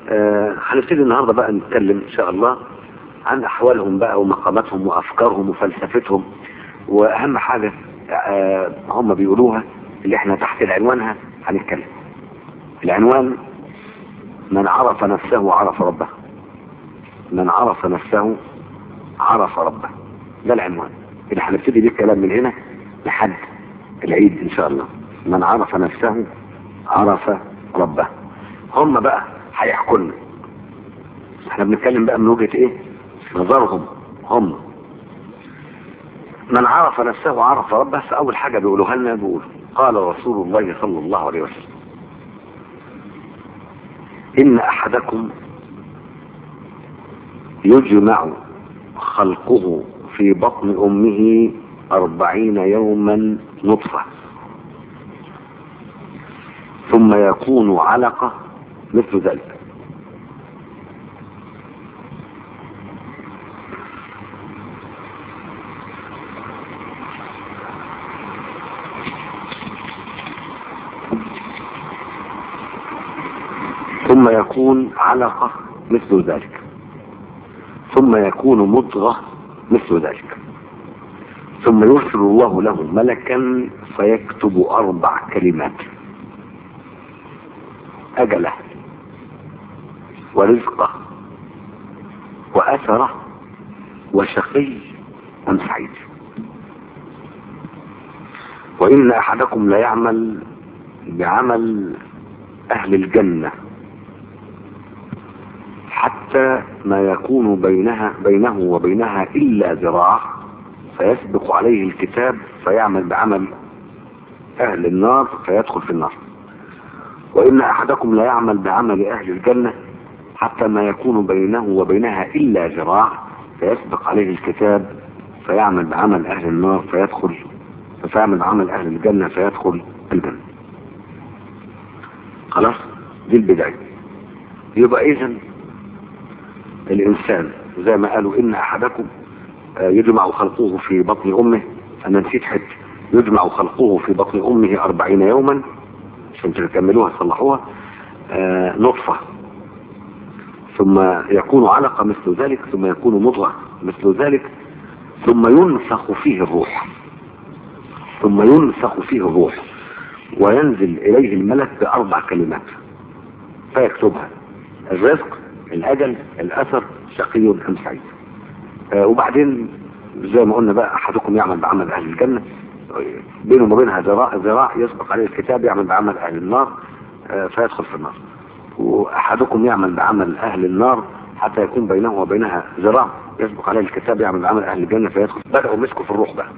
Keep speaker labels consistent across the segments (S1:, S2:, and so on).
S1: آه، هنبتدي النهارده بقى نتكلم ان شاء الله عن احوالهم بقى ومقاماتهم وافكارهم وفلسفتهم واهم حاجه آه، هم بيقولوها اللي احنا تحت العنوانها هنتكلم العنوان من عرف نفسه عرف ربه من عرف نفسه عرف ربه ده العنوان اللي هنبتدي بيه الكلام من هنا لحد العيد ان شاء الله من عرف نفسه عرف ربه هم بقى هيحكوا لنا احنا بنتكلم بقى من وجهه ايه نظرهم هم من عرف نفسه عرف ربه فاول حاجه بيقولوها لنا بيقولوا قال رسول الله صلى الله عليه وسلم ان احدكم يجمع خلقه في بطن امه اربعين يوما نطفه ثم يكون علقه مثل ذلك ثم يكون علقة مثل ذلك ثم يكون مضغة مثل ذلك ثم يرسل الله له ملكا فيكتب أربع كلمات أجله ورزقه وأثره وشقي أم سعيد وإن أحدكم ليعمل بعمل أهل الجنة حتى ما يكون بينها بينه وبينها إلا ذراع فيسبق عليه الكتاب فيعمل بعمل أهل النار فيدخل في النار وإن أحدكم لا يعمل بعمل أهل الجنة حتى ما يكون بينه وبينها إلا ذراع فيسبق عليه الكتاب فيعمل بعمل أهل النار فيدخل فيعمل بعمل أهل الجنة فيدخل الجنة خلاص دي البداية يبقى إذا الإنسان زي ما قالوا إن أحدكم يجمع خلقه في بطن أمه أنا نسيت حتة يجمع خلقه في بطن أمه أربعين يوما عشان تكملوها تصلحوها آه نطفة ثم يكون علقة مثل ذلك ثم يكون مضغة مثل ذلك ثم ينفخ فيه الروح ثم ينفخ فيه الروح وينزل إليه الملك بأربع كلمات فيكتبها الرزق الأجل الأثر شقي أم سعيد آه وبعدين زي ما قلنا بقى أحدكم يعمل بعمل أهل الجنة بينه وبينها ذراع ذراع يسبق عليه الكتاب يعمل بعمل أهل النار آه فيدخل في النار وأحدكم يعمل بعمل أهل النار حتى يكون بينه وبينها ذراع يسبق عليه الكتاب يعمل بعمل أهل الجنة فيدخل بدأوا مسكوا في الروح بقى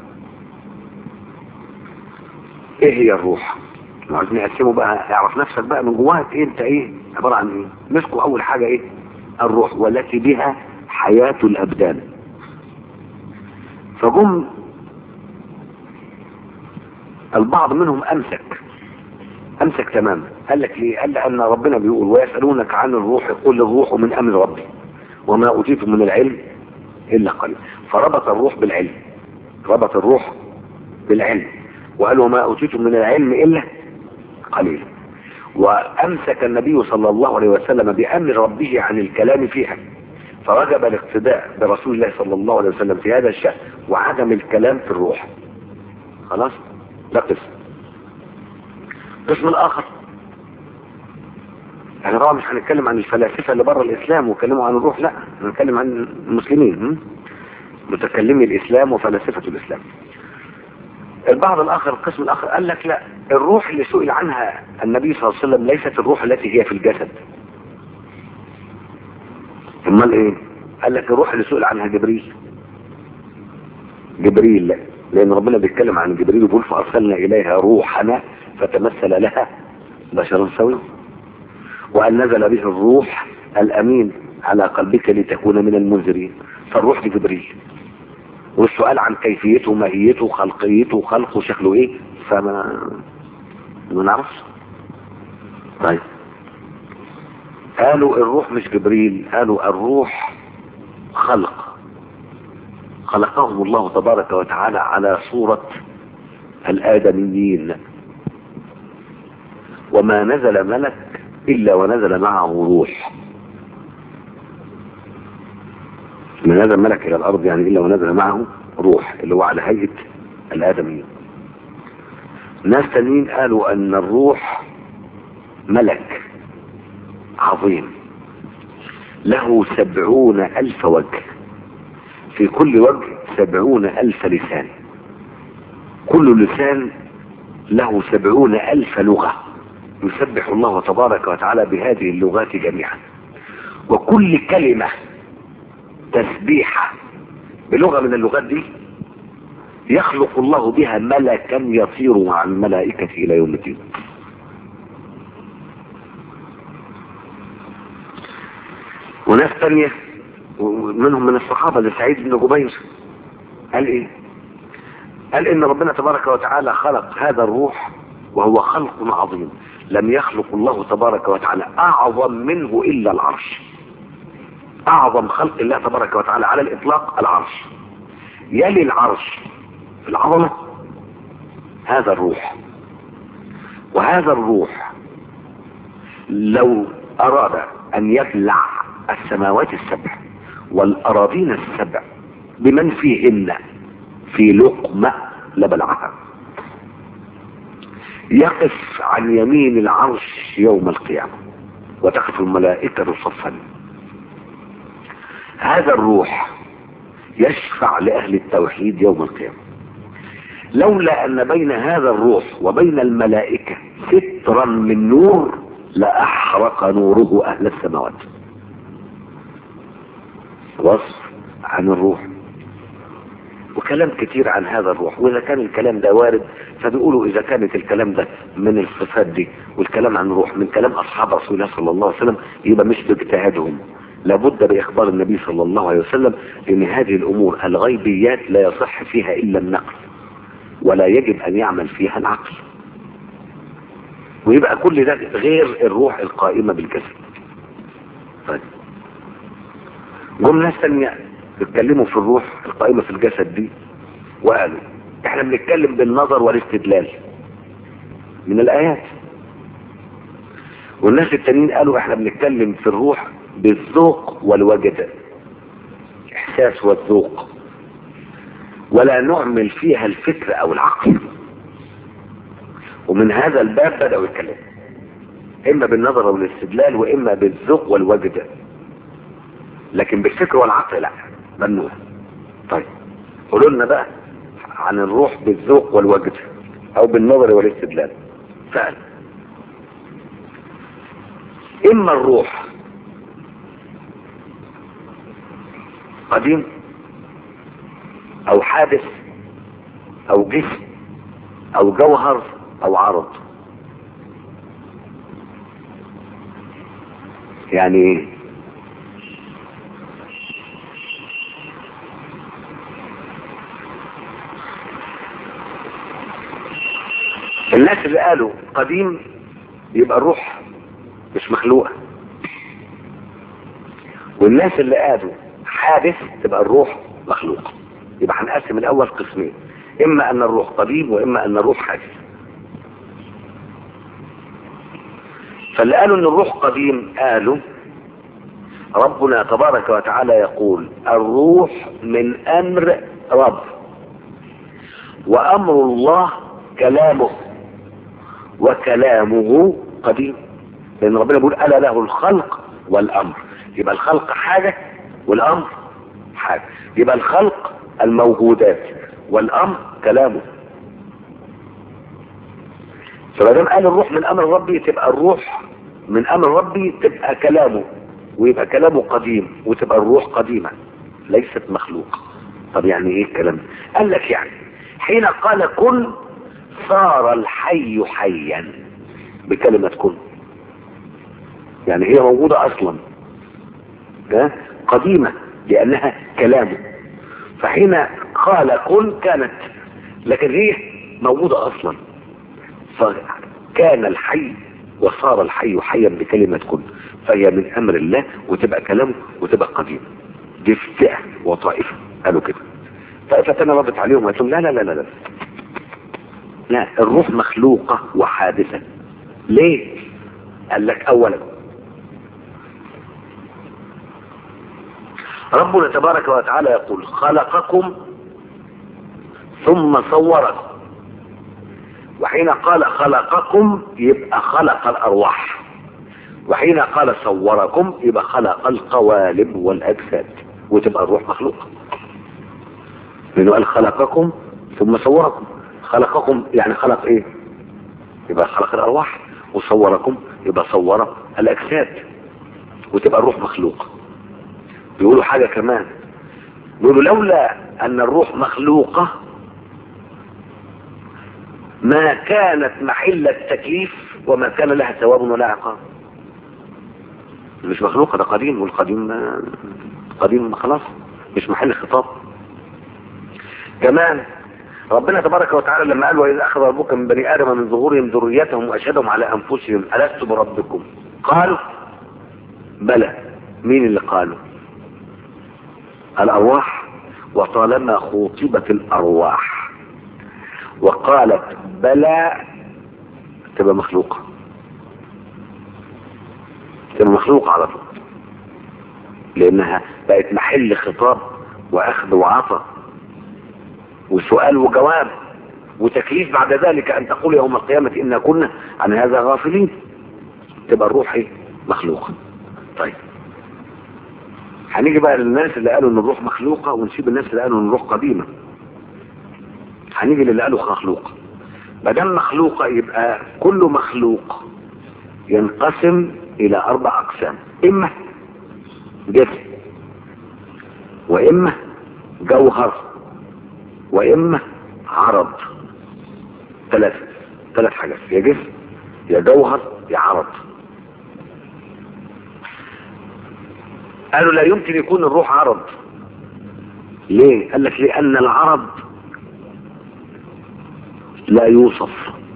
S1: ايه هي الروح عايزين نقسمه بقى اعرف نفسك بقى من جواك إيه انت ايه عبارة عن ايه مسكوا اول حاجة ايه الروح والتي بها حياة الابدان فجم البعض منهم امسك امسك تماما قال لك ليه قال لان ربنا بيقول ويسألونك عن الروح قل الروح من امر ربي وما اوتيتم من العلم الا قليل فربط الروح بالعلم ربط الروح بالعلم وقال وما اوتيتم من العلم الا قليلا وامسك النبي صلى الله عليه وسلم بامر ربه عن الكلام فيها فوجب الاقتداء برسول الله صلى الله عليه وسلم في هذا الشأن وعدم الكلام في الروح خلاص ده قسم القسم الاخر احنا طبعا مش هنتكلم عن الفلاسفه اللي بره الاسلام وكلموا عن الروح لا هنتكلم عن المسلمين متكلمي الاسلام وفلاسفه الاسلام البعض الاخر القسم الاخر قال لك لا الروح اللي سئل عنها النبي صلى الله عليه وسلم ليست الروح التي هي في الجسد امال ايه قال لك الروح اللي سئل عنها جبريل جبريل لا لان ربنا بيتكلم عن جبريل وبيقول فارسلنا اليها روحنا فتمثل لها بشرا سويا وان نزل به الروح الامين على قلبك لتكون من المنذرين فالروح دي جبريل والسؤال عن كيفيته ماهيته خلقيته خلقه شكله ايه فما ما نعرفش طيب قالوا الروح مش جبريل قالوا الروح خلق خلقهم الله تبارك وتعالى على صورة الآدميين وما نزل ملك إلا ونزل معه روح ما نزل ملك الى الارض يعني الا ونزل معه روح اللي هو على هيئة الادميين ناس تانيين قالوا ان الروح ملك عظيم له سبعون الف وجه في كل وجه سبعون الف لسان كل لسان له سبعون الف لغة يسبح الله تبارك وتعالى بهذه اللغات جميعا وكل كلمة تسبيحة بلغة من اللغات دي يخلق الله بها ملكا يطير مع الملائكة إلى يوم الدين وناس تانية منهم من الصحابة لسعيد بن جبير قال ايه قال ان ربنا تبارك وتعالى خلق هذا الروح وهو خلق عظيم لم يخلق الله تبارك وتعالى اعظم منه الا العرش اعظم خلق الله تبارك وتعالى على الاطلاق العرش يلي العرش في العظمة هذا الروح وهذا الروح لو اراد ان يبلع السماوات السبع والاراضين السبع بمن فيهن في لقمة لبلعها يقف عن يمين العرش يوم القيامة وتقف الملائكة صفا هذا الروح يشفع لأهل التوحيد يوم القيامة لولا أن بين هذا الروح وبين الملائكة سترا من نور لأحرق نوره أهل السماوات وصف عن الروح وكلام كتير عن هذا الروح واذا كان الكلام ده وارد فبيقولوا اذا كانت الكلام ده من الصفات دي والكلام عن الروح من كلام اصحاب رسول الله صلى الله عليه وسلم يبقى مش باجتهادهم لابد باخبار النبي صلى الله عليه وسلم ان هذه الامور الغيبيات لا يصح فيها الا النقل ولا يجب ان يعمل فيها العقل ويبقى كل ده غير الروح القائمة بالجسد طيب جم ناس تانية بيتكلموا في الروح القائمة في الجسد دي وقالوا احنا بنتكلم بالنظر والاستدلال من الآيات والناس التانيين قالوا احنا بنتكلم في الروح بالذوق والوجد احساس والذوق ولا نعمل فيها الفكر او العقل ومن هذا الباب بدأوا يتكلموا اما بالنظر والاستدلال واما بالذوق والوجد لكن بالفكر والعقل لا ممنوع طيب قولوا لنا بقى عن الروح بالذوق والوجد او بالنظر والاستدلال فعلا اما الروح قديم او حادث او جسم او جوهر او عرض يعني ايه الناس اللي قالوا قديم يبقى الروح مش مخلوقة والناس اللي قالوا حادث تبقى الروح مخلوقة يبقى هنقسم الاول قسمين اما ان الروح قديم واما ان الروح حادث فاللي قالوا ان الروح قديم قالوا ربنا تبارك وتعالى يقول الروح من امر رب وامر الله كلامه وكلامه قديم لان ربنا بيقول الا له الخلق والامر يبقى الخلق حاجة والامر حاجة يبقى الخلق الموجودات والامر كلامه فمادام قال الروح من امر ربي تبقى الروح من امر ربي تبقى كلامه ويبقى كلامه قديم وتبقى الروح قديمة ليست مخلوق طب يعني ايه الكلام قال لك يعني حين قال كن صار الحي حيا بكلمة كن يعني هي موجودة اصلا ده قديمة لانها كلامه فحين قال كن كانت لكن هي موجودة اصلا فكان الحي وصار الحي حيا بكلمة كن فهي من امر الله وتبقى كلامه وتبقى قديم دي فئة وطائفة قالوا كده طائفة انا ردت عليهم وقلت لهم لا لا لا لا لا لا الروح مخلوقة وحادثة ليه قال لك اولا ربنا تبارك وتعالى يقول خلقكم ثم صوركم وحين قال خلقكم يبقى خلق الأرواح وحين قال صوركم يبقى خلق القوالب والأجساد وتبقى الروح مخلوقة لأنه قال خلقكم ثم صوركم خلقكم يعني خلق ايه يبقى خلق الأرواح وصوركم يبقى صور الأجساد وتبقى الروح مخلوقة بيقولوا حاجة كمان بيقولوا لولا أن الروح مخلوقة ما كانت محل التكليف وما كان لها ثواب ولا عقاب مش مخلوقة ده قديم والقديم قديم خلاص مش محل خطاب كمان ربنا تبارك وتعالى لما قال وإذا أخذ ربك من بني آدم من ظهورهم ذريتهم وأشهدهم على أنفسهم ألست بربكم قال بلى مين اللي قالوا الأرواح وطالما خوطبت الأرواح وقالت بلى تبقى مخلوقة تبقى مخلوقة على طول لأنها بقت محل خطاب وأخذ وعطى وسؤال وجواب وتكليف بعد ذلك أن تقول يوم القيامة إنا كنا عن هذا غافلين تبقى الروح ايه مخلوقة طيب هنيجي بقى للناس اللي قالوا ان الروح مخلوقة ونسيب الناس اللي قالوا ان الروح قديمة هنيجي للي قالوا مخلوقة ما دام مخلوقة يبقى كل مخلوق ينقسم الى اربع اقسام اما جسم واما جوهر واما عرض ثلاث ثلاث حاجات يا جسم يا جوهر يا عرض قالوا لا يمكن يكون الروح عرض ليه قال لك لان العرض لا يوصف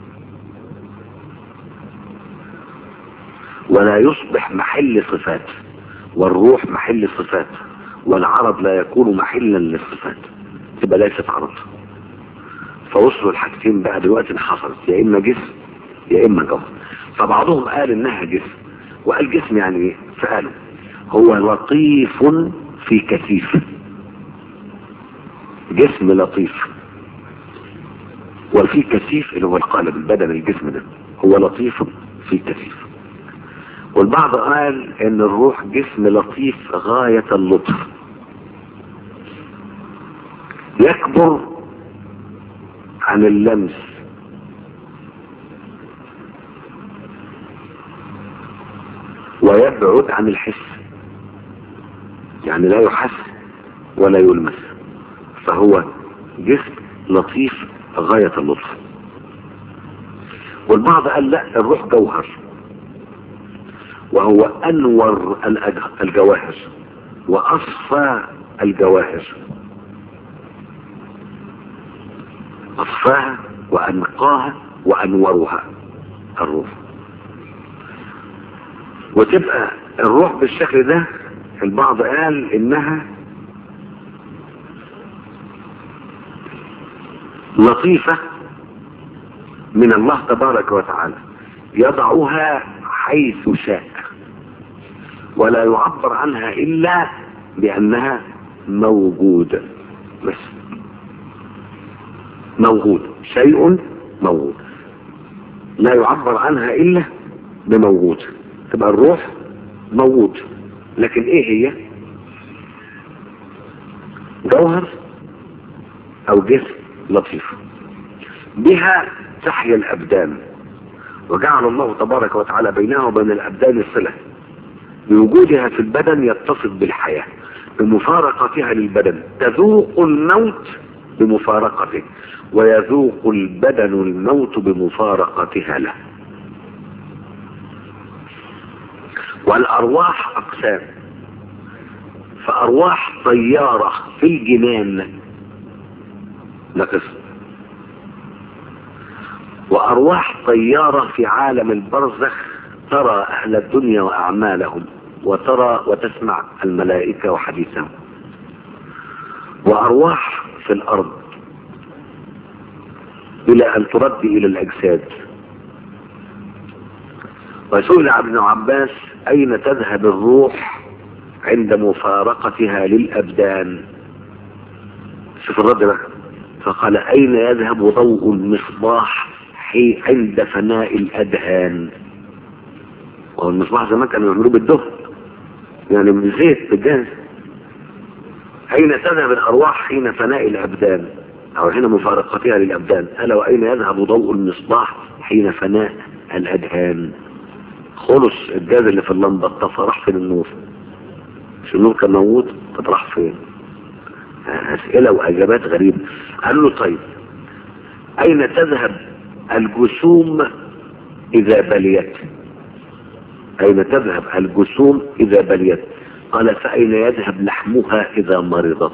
S1: ولا يصبح محل صفات والروح محل صفات والعرض لا يكون محلا للصفات تبقى ليست عرض فوصلوا الحاجتين بقى دلوقتي حصلت يا اما جسم يا اما جوهر فبعضهم قال انها جسم وقال جسم يعني ايه فقالوا هو لطيف في كثيف جسم لطيف وفي كثيف اللي هو القالب البدن الجسم ده هو لطيف في كثيف والبعض قال ان الروح جسم لطيف غاية اللطف يكبر عن اللمس ويبعد عن الحس يعني لا يحس ولا يلمس فهو جسم لطيف غاية اللطف والبعض قال لا الروح جوهر وهو انور الجواهر واصفى الجواهر اصفاها وانقاها وانورها الروح وتبقى الروح بالشكل ده البعض قال انها لطيفة من الله تبارك وتعالى يضعها حيث شاء ولا يعبر عنها الا بانها موجودة بس موجود شيء موجود لا يعبر عنها الا بموجود تبقى الروح موجود لكن ايه هي جوهر او جسم لطيف بها تحيا الابدان وجعل الله تبارك وتعالى بينها وبين الابدان الصله بوجودها في البدن يتصف بالحياه بمفارقتها للبدن تذوق الموت بمفارقته ويذوق البدن الموت بمفارقتها له والارواح اقسام فارواح طيارة في الجنان ده قسم وارواح طيارة في عالم البرزخ ترى اهل الدنيا واعمالهم وترى وتسمع الملائكة وحديثهم وارواح في الارض الى ان ترد الى الاجساد وسئل ابن عباس اين تذهب الروح عند مفارقتها للأبدان شوف الرد بقى فقال أين يذهب ضوء المصباح حي عند فناء الأدهان وهو المصباح زمان كانوا يعملوه بالدهن يعني من زيت بالجاز أين تذهب الأرواح حين فناء الأبدان أو حين مفارقتها للأبدان ألا وأين يذهب ضوء المصباح حين فناء الأدهان خلص الجاز اللي في اللمبة اطفى راح فين النور مش النور كان موجود طب راح فين أسئلة وأجابات غريبة قالوا له طيب أين تذهب الجسوم إذا بليت أين تذهب الجسوم إذا بليت قال فأين يذهب لحمها إذا مرضت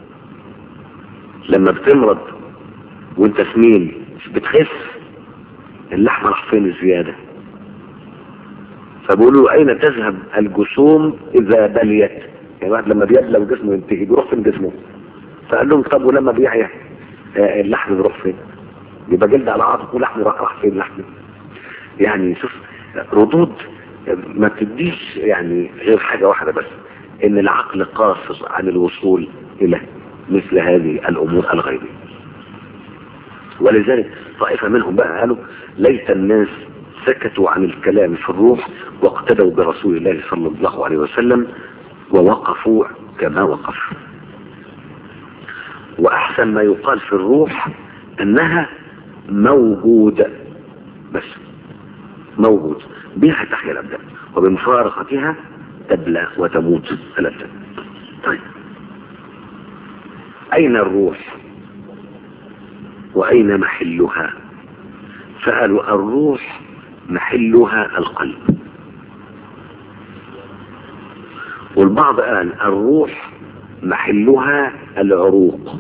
S1: لما بتمرض وانت سمين بتخس اللحمة راح فين الزيادة فبيقولوا أين تذهب الجسوم إذا بليت يعني واحد لما بيبلى وجسمه ينتهي بيروح فين جسمه فقال لهم طب ولما بيعيا آه، اللحم بيروح فين يبقى جلد على عاطف ولحم راح راح فين اللحم يعني شوف ردود ما تديش يعني غير حاجة واحدة بس ان العقل قاصر عن الوصول الى مثل هذه الامور الغيبية ولذلك طائفة منهم بقى قالوا ليت الناس سكتوا عن الكلام في الروح واقتدوا برسول الله صلى الله عليه وسلم ووقفوا كما وقف واحسن ما يقال في الروح انها موجودة بس موجود بها تحيا الابدان وبمفارقتها تبلى وتموت الابدان طيب اين الروح واين محلها فقالوا الروح محلها القلب والبعض قال الروح محلها العروق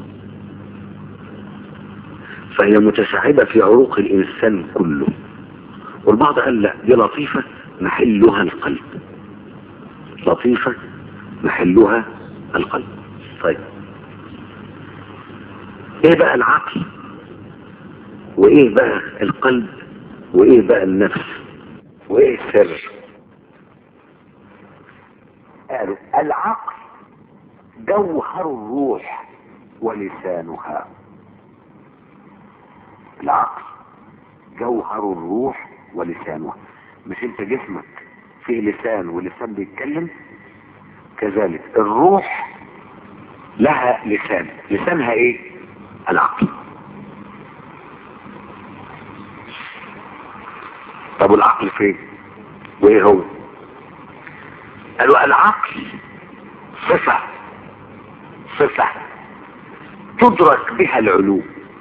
S1: فهي متشعبة في عروق الإنسان كله والبعض قال لا دي لطيفة محلها القلب لطيفة محلها القلب طيب ايه بقى العقل وايه بقى القلب وايه بقى النفس وايه السر قالوا العقل جوهر الروح ولسانها العقل جوهر الروح ولسانها مش انت جسمك فيه لسان ولسان بيتكلم كذلك الروح لها لسان لسانها ايه العقل طب العقل فين وايه هو قالوا العقل صفة صفة تدرك بها العلوم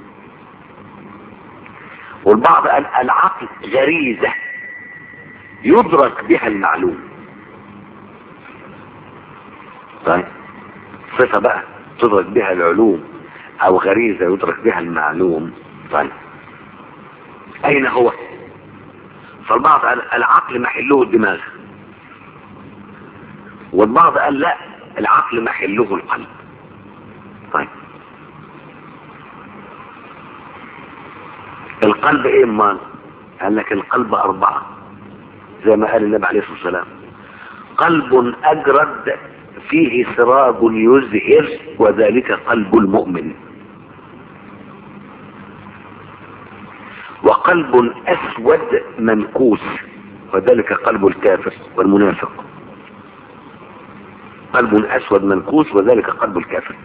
S1: والبعض قال العقل غريزة يدرك بها المعلوم طيب صفة بقى تدرك بها العلوم او غريزة يدرك بها المعلوم طيب اين هو فالبعض قال العقل محله الدماغ والبعض قال لا العقل محله القلب طيب القلب ايه امال قال لك القلب اربعة زي ما قال النبي عليه الصلاة والسلام قلب اجرد فيه سراب يزهر وذلك قلب المؤمن وقلب اسود منكوس وذلك قلب الكافر والمنافق قلب اسود منكوس وذلك قلب الكافر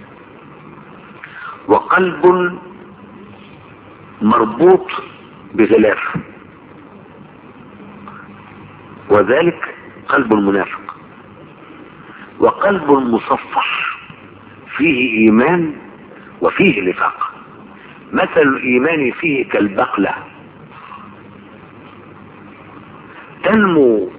S1: وقلب مربوط بغلاف وذلك قلب المنافق وقلب مصفح فيه ايمان وفيه نفاق مثل الايمان فيه كالبقلة تنمو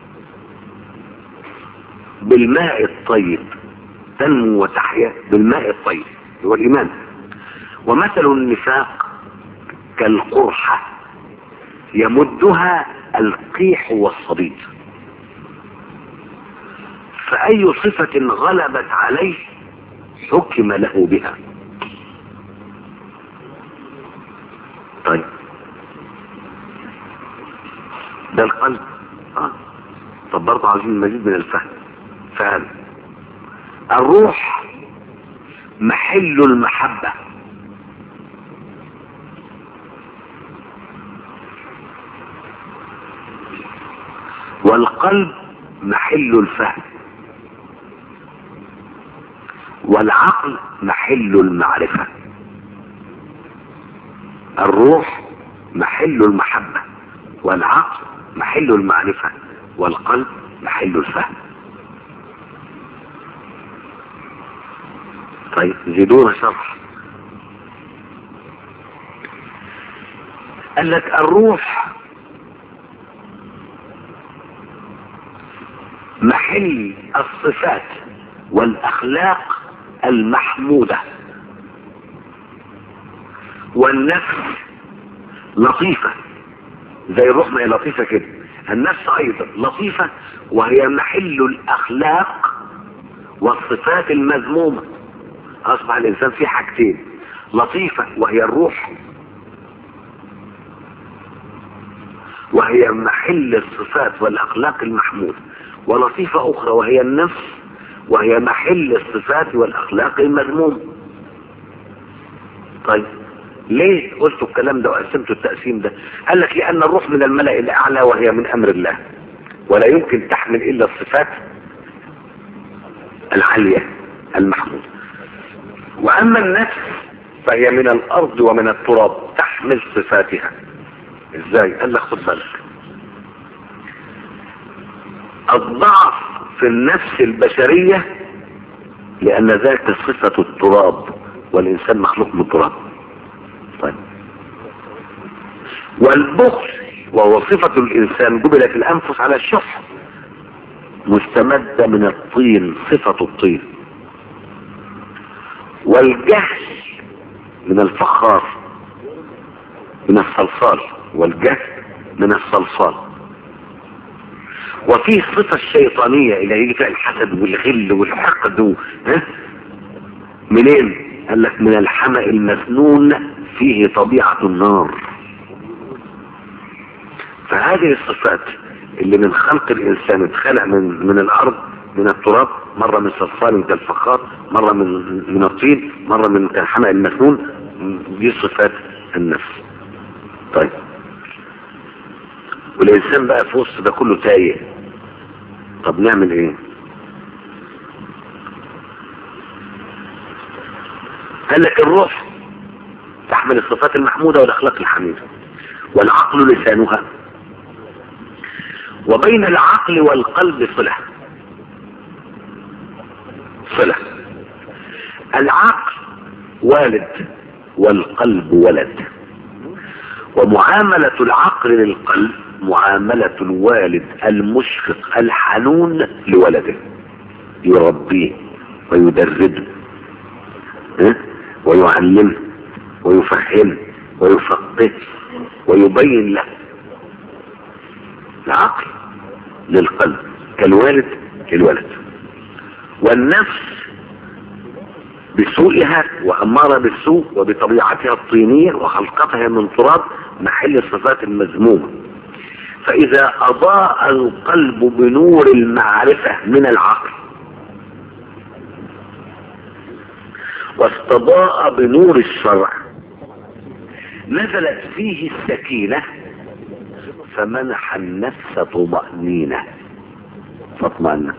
S1: بالماء الطيب تنمو وتحيا بالماء الطيب هو الايمان ومثل النفاق كالقرحة يمدها القيح والصديد فأي صفة غلبت عليه حكم له بها طيب ده القلب آه. طب برضه عايزين المزيد من الفهم فهم الروح محل المحبة والقلب محل الفهم والعقل محل المعرفة الروح محل المحبة والعقل محل المعرفة والقلب محل الفهم طيب زيدونا شرح قال لك الروح محل الصفات والاخلاق المحمودة والنفس لطيفة زي الروح ما هي لطيفة كده النفس ايضا لطيفة وهي محل الاخلاق والصفات المذمومة اصبح الانسان فيه حاجتين لطيفة وهي الروح وهي محل الصفات والاخلاق المحمودة ولطيفة اخرى وهي النفس وهي محل الصفات والاخلاق المذمومة طيب ليه قلتوا الكلام ده وقسمتوا التقسيم ده قال لك لان الروح من الملأ الاعلى وهي من امر الله ولا يمكن تحمل الا الصفات العالية المحمودة واما النفس فهي من الارض ومن التراب تحمل صفاتها ازاي قال لك خد بالك الضعف في النفس البشرية لان ذاك صفة التراب والانسان مخلوق من التراب طيب والبخل وهو صفة الانسان جبلت الانفس على الشح مستمدة من الطين صفة الطين والجهل من الفخار من الصلصال والجهل من الصلصال وفي الصفة الشيطانية اللي هيجي فيها الحسد والغل والحقد و... ها؟ منين قال لك من الحمأ المسنون فيه طبيعة النار فهذه الصفات اللي من خلق الانسان اتخلق من من الارض من التراب مرة من صلصال كالفخار مرة من من الطين مرة من كالحمأ المسنون دي صفات النفس طيب والانسان بقى في وسط ده كله تايه طب نعمل ايه قال لك الروح تحمل الصفات المحمودة والاخلاق الحميدة والعقل لسانها وبين العقل والقلب صلة صلة العقل والد والقلب ولد ومعاملة العقل للقلب معاملة الوالد المشفق الحنون لولده يربيه ويدربه ها؟ ويعلمه ويفهمه ويفقهه ويبين له العقل للقلب كالوالد للولد والنفس بسوءها وأمارة بالسوء وبطبيعتها الطينية وخلقتها من تراب محل الصفات المذمومة فإذا أضاء القلب بنور المعرفة من العقل واستضاء بنور الشرع نزلت فيه السكينة فمنح النفس طمأنينة فاطمأنت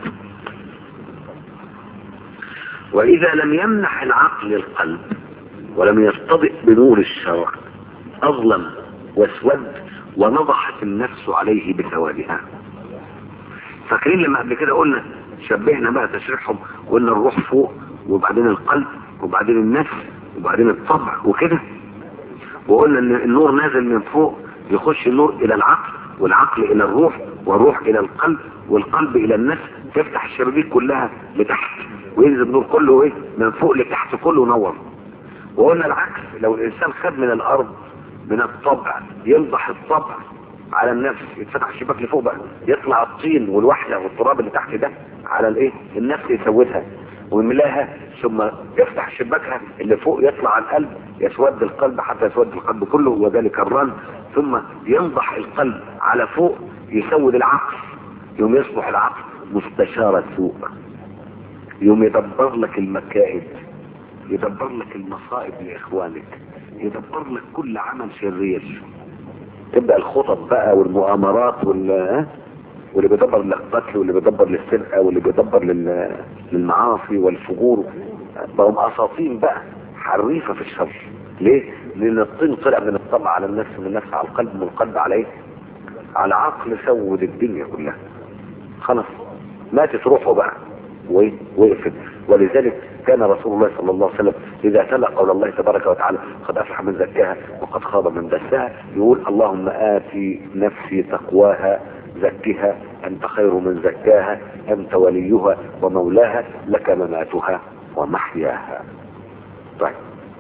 S1: وإذا لم يمنح العقل القلب ولم يستضئ بنور الشرع أظلم واسود ونضحت النفس عليه بسوادها فاكرين لما قبل كده قلنا شبهنا بقى تشريحهم قلنا الروح فوق وبعدين القلب وبعدين النفس وبعدين الطبع وكده وقلنا ان النور نازل من فوق يخش النور الى العقل والعقل الى الروح والروح الى القلب والقلب الى النفس تفتح الشبابيك كلها لتحت وينزل النور كله ايه من فوق لتحت كله نور وقلنا العكس لو الانسان خد من الارض من الطبع ينضح الطبع على النفس يتفتح الشباك لفوق بقى يطلع الطين والوحده والتراب اللي تحت ده على الايه النفس يسودها ويملاها ثم يفتح شباكها اللي فوق يطلع على القلب يسود القلب حتى يسود القلب كله وذلك الرن ثم ينضح القلب على فوق يسود العقل يوم يصبح العقل مستشار السوء يوم يدبر لك المكائد يدبر لك المصائب لاخوانك يدبر لك كل عمل شرير تبدا الخطط بقى والمؤامرات وال ها؟ واللي بيدبر للقتل واللي بيدبر للسرقه واللي بيدبر لل... للمعاصي والفجور بقوا اساطين بقى حريفه في الشر ليه؟ لان الطين طلع من الطبع على النفس من النفس على القلب من القلب على ايه؟ على عقل سود الدنيا كلها خلاص ماتت روحه بقى وايه؟ وقفت ولذلك كان رسول الله صلى الله عليه وسلم اذا تلا قول الله تبارك وتعالى قد افلح من زكاها وقد خاب من دساها يقول اللهم اتي نفسي تقواها زكها انت خير من زكاها انت وليها ومولاها لك مماتها ومحياها طيب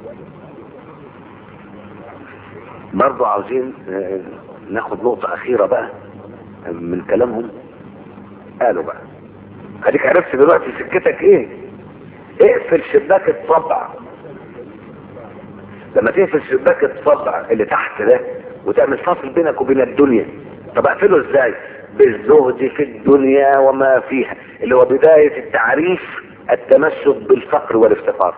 S1: برضو عاوزين آه، ناخد نقطة أخيرة بقى من كلامهم قالوا بقى اديك عرفت دلوقتي سكتك ايه اقفل شباك الطبع لما تقفل شباك الطبع اللي تحت ده وتعمل فاصل بينك وبين الدنيا طب اقفله ازاي بالزهد في الدنيا وما فيها اللي هو بداية التعريف التمسك بالفقر والافتقار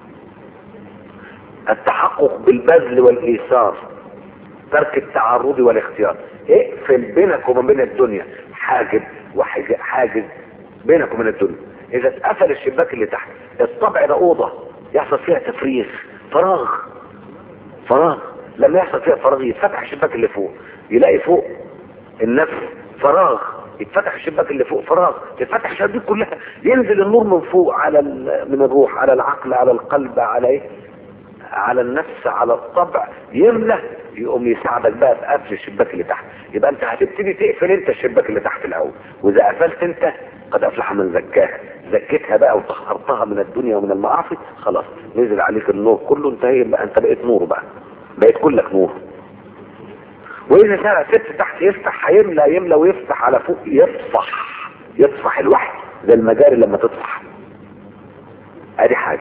S1: التحقق بالبذل والايثار ترك التعرض والاختيار اقفل بينك وما بين الدنيا حاجز وحاجز بينك وبين الدنيا اذا اتقفل الشباك اللي تحت الطبع ده اوضه يحصل فيها تفريغ فراغ فراغ لما يحصل فيها فراغ يتفتح الشباك اللي فوق يلاقي فوق النفس فراغ يتفتح الشباك اللي فوق فراغ تتفتح الشباك كلها ينزل النور من فوق على ال- من الروح على العقل على القلب على ايه على النفس على الطبع يملى يقوم يساعدك بقى في قفل الشباك اللي تحت يبقى انت هتبتدي تقفل انت الشباك اللي تحت الاول واذا قفلت انت قد افلح من زكاها زكيتها بقى وطهرتها من الدنيا ومن المعاصي خلاص نزل عليك النور كله انت ايه بقى انت بقيت نور بقى بقيت كلك نور واذا سنة ست تحت يفتح هيملى يملى ويفتح على فوق يطفح يطفح الوحي زي المجاري لما تطفح ادي حاجه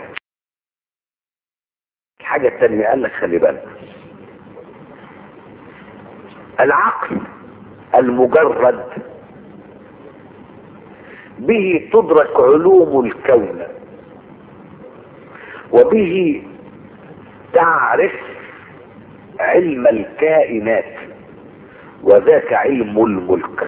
S1: الحاجة الثانية قال لك خلي بالك العقل المجرد به تدرك علوم الكون وبه تعرف علم الكائنات وذاك علم الملك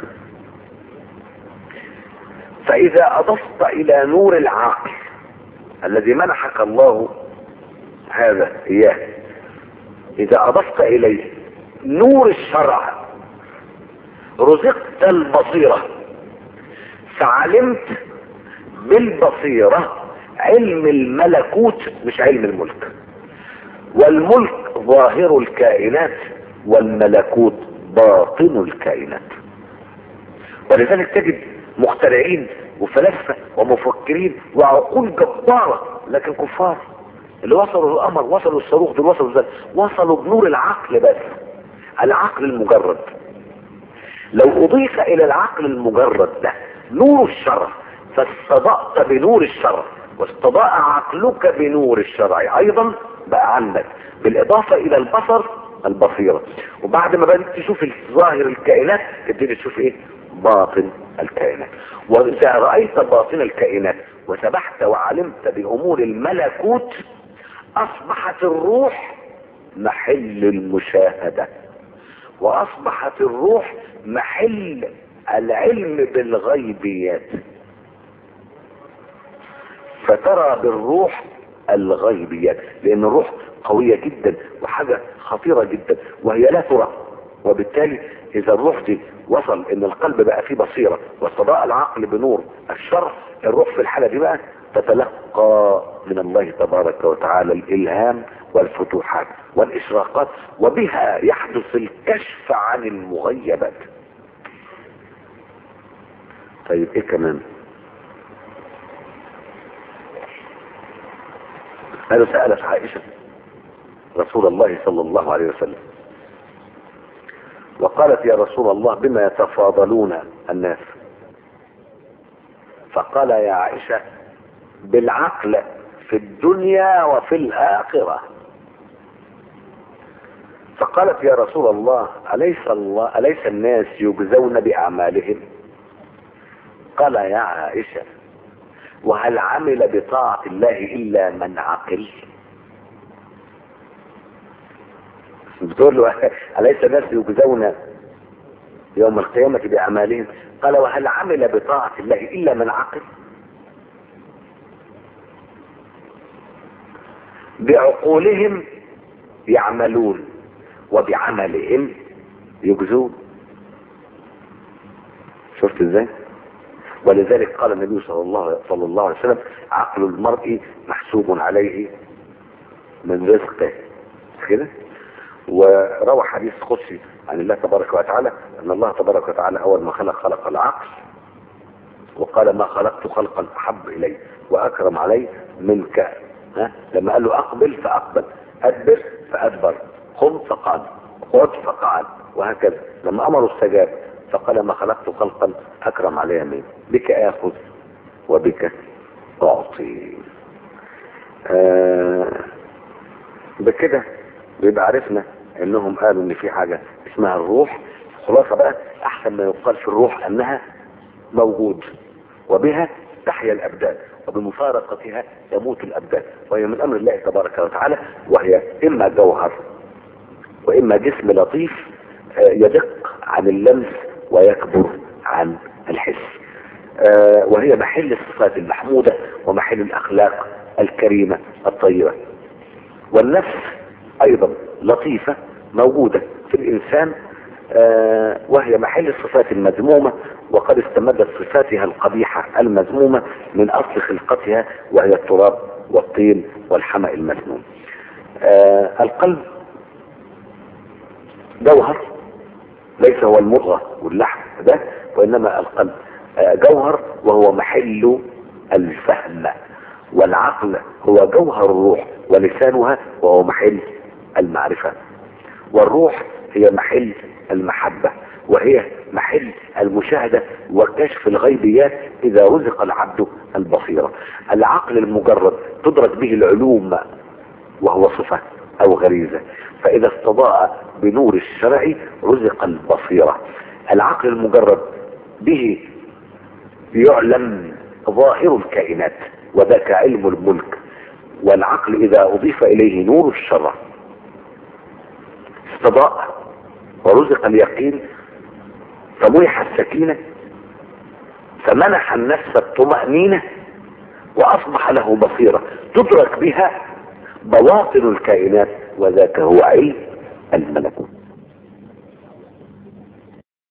S1: فإذا أضفت إلى نور العقل الذي منحك الله هذا إياه إذا أضفت إليه نور الشرع رزقت البصيرة فعلمت بالبصيرة علم الملكوت مش علم الملك والملك ظاهر الكائنات والملكوت باطن الكائنات ولذلك تجد مخترعين وفلاسفة ومفكرين وعقول جبارة لكن كفار اللي وصلوا للقمر وصلوا الصاروخ دول وصلوا ازاي وصلوا بنور العقل بس العقل المجرد لو اضيف الى العقل المجرد ده نور الشرع فاستضأت بنور الشرع واستضاء عقلك بنور الشرع ايضا بقى عندك بالاضافة الى البصر البصيرة وبعد ما بدأت تشوف ظاهر الكائنات تبتدي تشوف ايه باطن الكائنات واذا رأيت باطن الكائنات وسبحت وعلمت بامور الملكوت اصبحت الروح محل المشاهدة واصبحت الروح محل العلم بالغيبيات فترى بالروح الغيبيات لان الروح قوية جدا وحاجة خطيرة جدا وهي لا ترى وبالتالي اذا الروح دي وصل ان القلب بقى فيه بصيرة واستضاء العقل بنور الشرع الروح في الحالة دي بقى تتلقى من الله تبارك وتعالى الالهام والفتوحات والاشراقات وبها يحدث الكشف عن المغيبات طيب ايه كمان قالوا سألت عائشة رسول الله صلى الله عليه وسلم وقالت يا رسول الله بما يتفاضلون الناس فقال يا عائشة بالعقل في الدنيا وفي الآخرة فقالت يا رسول الله أليس الله أليس الناس يجزون بأعمالهم قال يا عائشة وهل عمل بطاعة الله إلا من عقل بتقول له أليس الناس يجزون يوم القيامة بأعمالهم قال وهل عمل بطاعة الله إلا من عقل بعقولهم يعملون وبعملهم يجزون شفت ازاي ولذلك قال النبي صلى الله صلى الله عليه وسلم عقل المرء محسوب عليه من رزقه كده وروى حديث قدسي عن الله تبارك وتعالى ان الله تبارك وتعالى اول ما خلق خلق العقل وقال ما خلقت خلقا احب الي واكرم علي منك ها لما قال له اقبل فاقبل ادبر فادبر قم فقعد قعد فقعد وهكذا لما امره استجاب فقال ما خلقت خلقا اكرم علي منك بك اخذ وبك اعطي آه بكده بيبقى عرفنا انهم قالوا ان في حاجة اسمها الروح خلاصة بقى احسن ما يقال في الروح انها موجود وبها تحيا الابدان وبمفارقتها يموت الابدان وهي من امر الله تبارك وتعالى وهي اما جوهر واما جسم لطيف يدق عن اللمس ويكبر عن الحس وهي محل الصفات المحمودة ومحل الاخلاق الكريمة الطيبة والنفس ايضا لطيفة موجودة في الانسان آه وهي محل الصفات المذمومة وقد استمدت صفاتها القبيحة المذمومة من اصل خلقتها وهي التراب والطين والحمأ المسنون آه القلب جوهر ليس هو المضغة واللحم ده وانما القلب آه جوهر وهو محل الفهم والعقل هو جوهر الروح ولسانها وهو محل المعرفة والروح هي محل المحبة وهي محل المشاهدة وكشف الغيبيات إذا رزق العبد البصيرة العقل المجرد تدرك به العلوم وهو صفة أو غريزة فإذا استضاء بنور الشرع رزق البصيرة العقل المجرد به يعلم ظاهر الكائنات وذاك علم الملك والعقل إذا أضيف إليه نور الشرع استضاء ورزق اليقين فمنح السكينة فمنح النفس الطمأنينة وأصبح له بصيرة تدرك بها بواطن الكائنات وذاك هو علم الملك